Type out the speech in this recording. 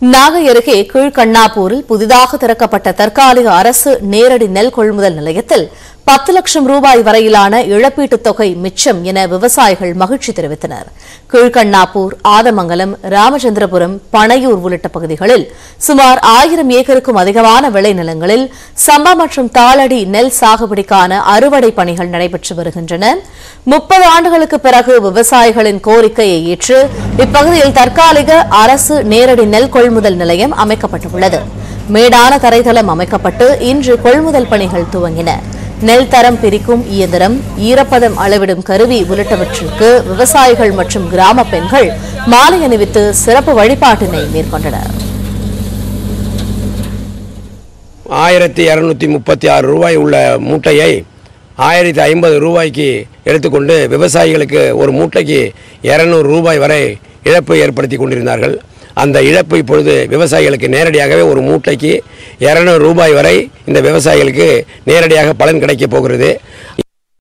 நாகை அருகே கீழ்கண்ணாப்பூரில் புதிதாக திறக்கப்பட்ட தற்காலிக அரசு நேரடி நெல் கொள்முதல் நிலையத்தில் பத்து லட்சம் ரூபாய் வரையிலான இழப்பீட்டுத் தொகை மிச்சம் என விவசாயிகள் மகிழ்ச்சி தெரிவித்தனர் கீழ்கண்ணாப்பூர் ஆதமங்கலம் ராமச்சந்திரபுரம் பனையூர் உள்ளிட்ட பகுதிகளில் சுமார் ஆயிரம் ஏக்கருக்கும் அதிகமான விளைநிலங்களில் சம்பா மற்றும் தாளடி நெல் சாகுபடிக்கான அறுவடை பணிகள் நடைபெற்று வருகின்றன முப்பது ஆண்டுகளுக்கு பிறகு விவசாயிகளின் கோரிக்கையை ஏற்று இப்பகுதியில் தற்காலிக அரசு நேரடி நெல் கொள்முதல் நிலையம் அமைக்கப்பட்டுள்ளது மேடான தரைதளம் அமைக்கப்பட்டு இன்று கொள்முதல் பணிகள் துவங்கின நெல் தரம் பிரிக்கும் இயந்திரம் ஈரப்பதம் அளவிடும் கருவி உள்ளிட்டவற்றிற்கு விவசாயிகள் மற்றும் கிராம பெண்கள் மாலை அணிவித்து சிறப்பு வழிபாட்டினை மேற்கொண்டனர் ஆயிரத்தி இரநூத்தி முப்பத்தி ஆறு ரூபாய் உள்ள மூட்டையை ஆயிரத்தி ஐம்பது ரூபாய்க்கு எடுத்துக்கொண்டு விவசாயிகளுக்கு ஒரு மூட்டைக்கு இரநூறு ரூபாய் வரை இழப்பு ஏற்படுத்தி கொண்டிருந்தார்கள் அந்த இழப்பு இப்பொழுது விவசாயிகளுக்கு நேரடியாகவே ஒரு மூட்டைக்கு இரநூறு ரூபாய் வரை இந்த விவசாயிகளுக்கு நேரடியாக பலன் கிடைக்கப் போகிறது